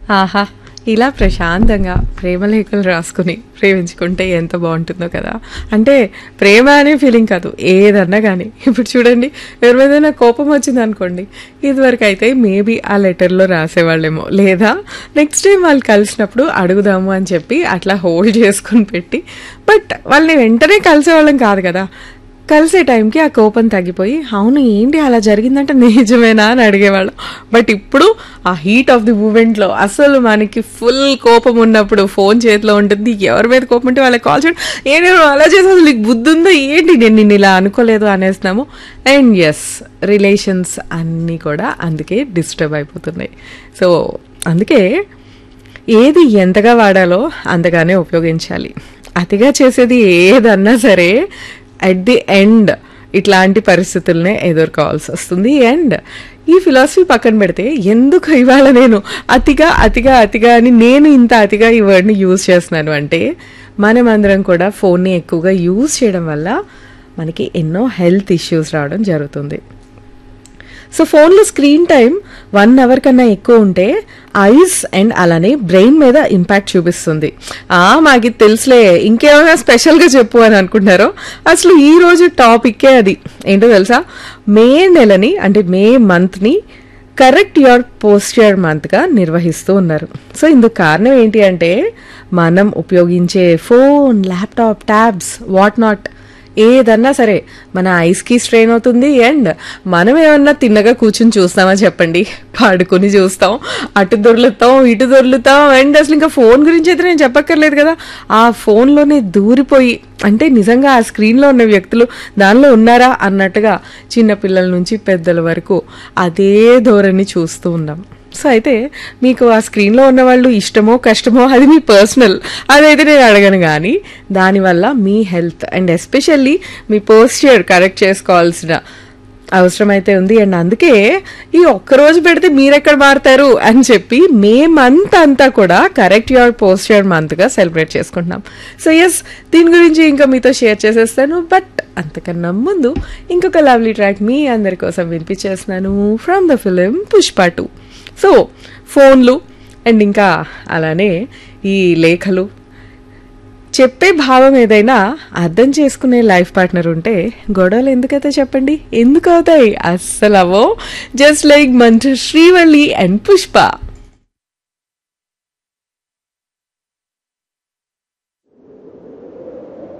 ఆహా ఇలా ప్రశాంతంగా ప్రేమలేఖలు రాసుకుని ప్రేమించుకుంటే ఎంత బాగుంటుందో కదా అంటే ప్రేమ అనే ఫీలింగ్ కాదు ఏదన్నా కానీ ఇప్పుడు చూడండి ఎవరి మీదైనా కోపం వచ్చింది అనుకోండి ఇదివరకు అయితే మేబీ ఆ లెటర్లో రాసేవాళ్ళేమో లేదా నెక్స్ట్ టైం వాళ్ళు కలిసినప్పుడు అడుగుదాము అని చెప్పి అట్లా హోల్డ్ చేసుకుని పెట్టి బట్ వాళ్ళని వెంటనే కలిసేవాళ్ళం కాదు కదా కలిసే టైంకి ఆ కోపం తగ్గిపోయి అవును ఏంటి అలా జరిగిందంటే నిజమేనా అని అడిగేవాళ్ళం బట్ ఇప్పుడు ఆ హీట్ ఆఫ్ ది మూమెంట్లో అసలు మనకి ఫుల్ కోపం ఉన్నప్పుడు ఫోన్ చేతిలో ఉంటుంది ఎవరి మీద కోపం ఉంటే వాళ్ళకి కాల్ చేయడం ఏ నేను అలా చేసి అసలు నీకు బుద్ధి ఉందో ఏంటి నేను నిన్ను ఇలా అనుకోలేదు అనేస్తున్నాము అండ్ ఎస్ రిలేషన్స్ అన్నీ కూడా అందుకే డిస్టర్బ్ అయిపోతున్నాయి సో అందుకే ఏది ఎంతగా వాడాలో అంతగానే ఉపయోగించాలి అతిగా చేసేది ఏదన్నా సరే అట్ ది ఎండ్ ఇట్లాంటి పరిస్థితులనే ఎదుర్కోవాల్సి వస్తుంది అండ్ ఈ ఫిలాసఫీ పక్కన పెడితే ఎందుకు ఇవాళ నేను అతిగా అతిగా అతిగా అని నేను ఇంత అతిగా ఈ వర్డ్ని యూజ్ చేస్తున్నాను అంటే మనమందరం కూడా ఫోన్ని ఎక్కువగా యూజ్ చేయడం వల్ల మనకి ఎన్నో హెల్త్ ఇష్యూస్ రావడం జరుగుతుంది సో ఫోన్లో స్క్రీన్ టైం వన్ అవర్ కన్నా ఎక్కువ ఉంటే ఐస్ అండ్ అలానే బ్రెయిన్ మీద ఇంపాక్ట్ చూపిస్తుంది ఆ మాకు ఇది తెలుసులే ఇంకేమైనా స్పెషల్గా చెప్పు అని అనుకుంటున్నారో అసలు ఈ రోజు టాపిక్కే అది ఏంటో తెలుసా మే నెలని అంటే మే మంత్ని కరెక్ట్ యువర్ పోస్చర్ మంత్గా నిర్వహిస్తూ ఉన్నారు సో ఇందుకు కారణం ఏంటి అంటే మనం ఉపయోగించే phone laptop tabs what not ఏదన్నా సరే మన ఐస్కి స్ట్రెయిన్ అవుతుంది అండ్ మనం ఏమన్నా తిన్నగా కూర్చుని చూస్తామా చెప్పండి పడుకుని చూస్తాం అటు దొర్లుతాం ఇటు దొర్లుతాం అండ్ అసలు ఇంకా ఫోన్ గురించి అయితే నేను చెప్పక్కర్లేదు కదా ఆ ఫోన్లోనే దూరిపోయి అంటే నిజంగా ఆ స్క్రీన్లో ఉన్న వ్యక్తులు దానిలో ఉన్నారా అన్నట్టుగా చిన్నపిల్లల నుంచి పెద్దల వరకు అదే ధోరణి చూస్తూ ఉన్నాం సో అయితే మీకు ఆ స్క్రీన్లో ఉన్న వాళ్ళు ఇష్టమో కష్టమో అది మీ పర్సనల్ అదైతే నేను అడగను కానీ దానివల్ల మీ హెల్త్ అండ్ ఎస్పెషల్లీ మీ పోస్చర్ కరెక్ట్ చేసుకోవాల్సిన అవసరం అయితే ఉంది అండ్ అందుకే ఈ ఒక్కరోజు పెడితే మీరెక్కడ మారుతారు అని చెప్పి మే మంత్ అంతా కూడా కరెక్ట్ యువర్ పోస్చర్ మంత్గా సెలబ్రేట్ చేసుకుంటున్నాం సో ఎస్ దీని గురించి ఇంకా మీతో షేర్ చేసేస్తాను బట్ అంతకన్నా ముందు ఇంకొక లవ్లీ ట్రాక్ మీ అందరి కోసం వినిపించేస్తున్నాను from the film Pushpa two so ఫోన్లు అండ్ ఇంకా అలానే ఈ లేఖలు చెప్పే భావం ఏదైనా అర్థం చేసుకునే లైఫ్ పార్ట్నర్ ఉంటే గొడవలు ఎందుకైతే చెప్పండి ఎందుకు అవుతాయి అస్సలు అవో జస్ట్ లైక్ మంచు శ్రీవల్లి అండ్ పుష్ప